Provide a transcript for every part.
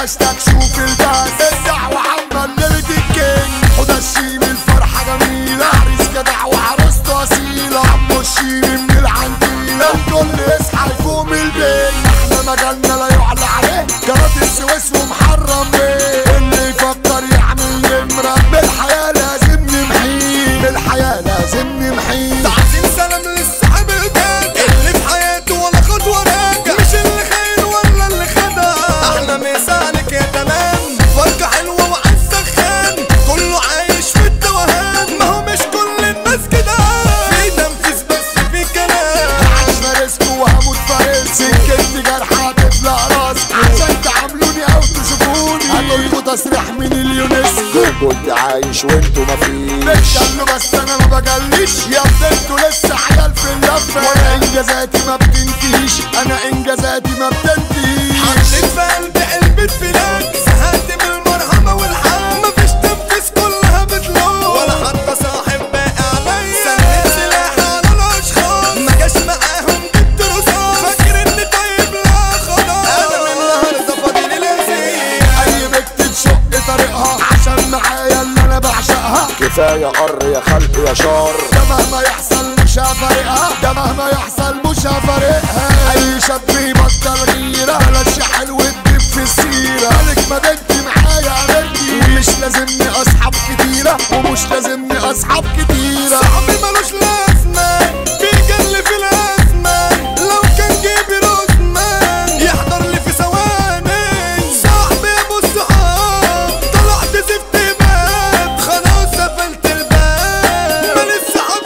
هاشتاج شوف الباس الدعوة عامة ليلة الكينج حدى الشيم الفرحة جميلة عريس جدع وعروسته أصيلة عمو الشيم من العنتيلة الكل يصحى يقوم البيت احنا مجالنا لا يعلى عليه قناة السويس ومحرم بيه اللي يفكر يعمل نمرة بالحياة لازم نمحيه بالحياة لازم نمحيه تعظيم سلام للصاحب الجاد اللي في حياته ولا خطوة راجع مش اللي خير ولا اللي خدع احلى مثالك يا تمام فرقة حلوة وعز خان كله عايش في التوهان ما هو مش كل الناس كده في تنفيذ بس في كلام عايش فارسكو وهموت فارس سكتي جرحى هتفلق راسي عشان تعاملوني او تشوفوني هتقولكوا تصريح من اليونسكو كنت عايش وانتوا مفيش بتجلوا بس انا ما بجليش يا انتوا لسه عيال في اللفه وانا انجازاتي ما بتنتهيش انا انجازاتي ما بتنتهيش حطيت في قلبي علبة فلاك زهقت من المرهمة والحال مفيش تنفيذ كلها بتلوم ولا حتى صاحب باقي عليا سلمت سلاحي على الاشخاص ما جاش معاهم جبت رصاص فاكر اني طيب لا خلاص انا من النهارده فاضل الازية اي بنت تشق طريقها عشان معايا اللي انا بعشقها كفايه قر يا خلق يا شر ده مهما يحصل مش هفارقها ده مهما يحصل مش هفارقها اي شاب يبطل غيره بلاش يا حلو تجيب في السيره مالك ما بنتي معايا امرتي ومش لازمني اصحاب كتيره ومش لازمني اصحاب كتيره صاحبي ملوش لازمة بيجلي في الأزمة لو كان جيبي رزمان يحضر لي في ثواني صاحبي أبو الصحاب طلعت زفت باب خلاص قفلت الباب مالي الصحاب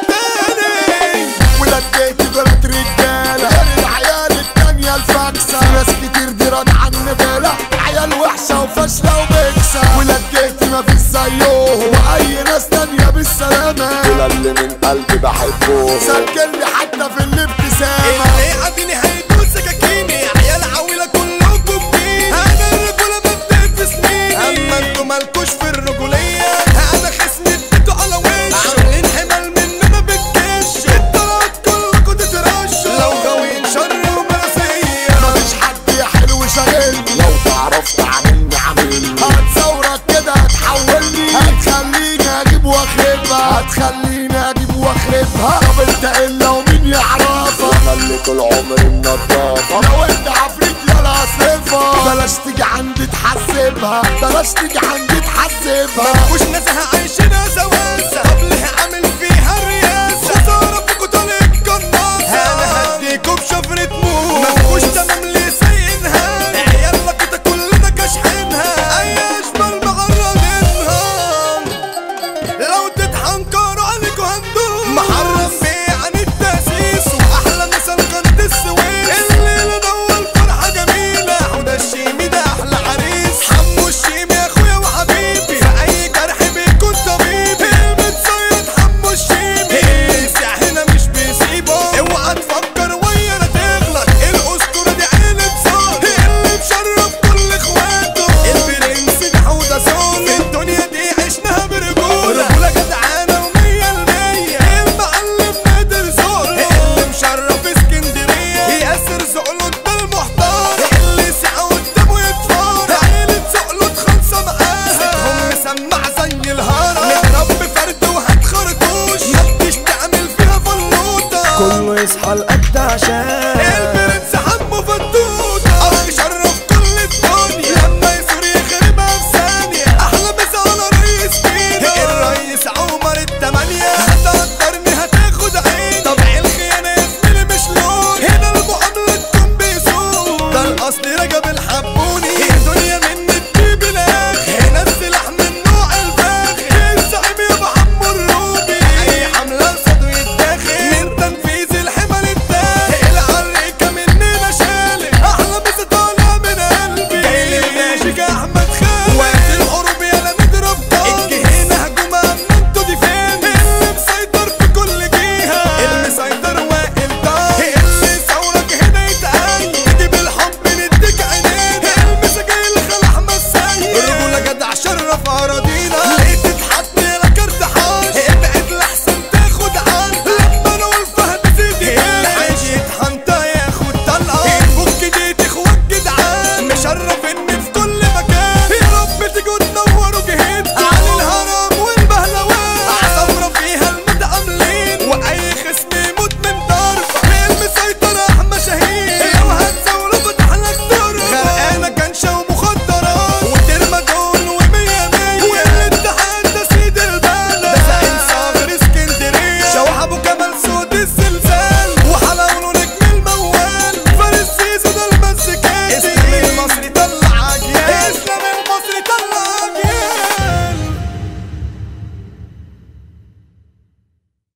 تاني ولاد بيتي بلد رجاله غير العيال التانية الفاكسة ناس كتير دي رد عن بالة عيال وحشة وفاشلة وبكسة ولاد بيتي مفيش زيهم واي ناس تانية بالسلامة دول اللي من قلبي بحبهم سجل لي حتى في الابتسامة اللي قاعدين هيدوس سكاكيني عيال عويلة كلكم مين انا الرجولة ببدأ في سنيني اما انتوا مالكوش في الرجولية انا خصمي اديتوا على وش عاملين حمل مننا بالكش الطلعات كلكم تترشوا لو غاويين شر ومعصية مفيش حد يا حلو شاغلني لو تعرف تعملني عاملني هتصورك كده هتحولني هتخليني اجيب واخربها هتخليني اجيب واخربها طب انت الا ومين يعرفها انا اللي طول عمري النضافه لو انت عفريت يلا اصرفها بلاش تيجي عندي تحسبها بلاش تيجي عندي تحسبها مش ناسها عايشينها سواسة طب ليه عامل فيها الرياسة خسارة فيكوا طالع قناصة انا هديكوا بشفرة موت مفكوش تمام ليه سايقينها عيالنا كده كلنا كاشحينها اي اشبال معرضينها لو تتحنكروا عليكوا هندوس محرم بيه عن التأسيس واحلى مثل قناة السويس الليلة دول فرحة جميلة حوده الشيمي ده احلى عريس حمو الشيمي اخويا وحبيبي في اي جرح بيكون طبيبي المتصيد حمو الشيمي الساع هنا مش بيسيبه اوعى تفكر ويا لا تغلط الاسطورة دي عيلة صوت اللي مشرف كل اخواته البرنس ده حوده صوت الدنيا دي عشناها برجولة رجولة جدعانة ومية المية المعلم نادر زقلو اللي مشرف اسكندرية ياسر زقلو ده المحتار اللي ساعة قدامه يتفار عيلة زقلو خالصة معاها صوتهم مسمع زي الهرم نضرب فرد وهات خرطوش محدش تعمل فيها فلوطة كله يصحى القد عشان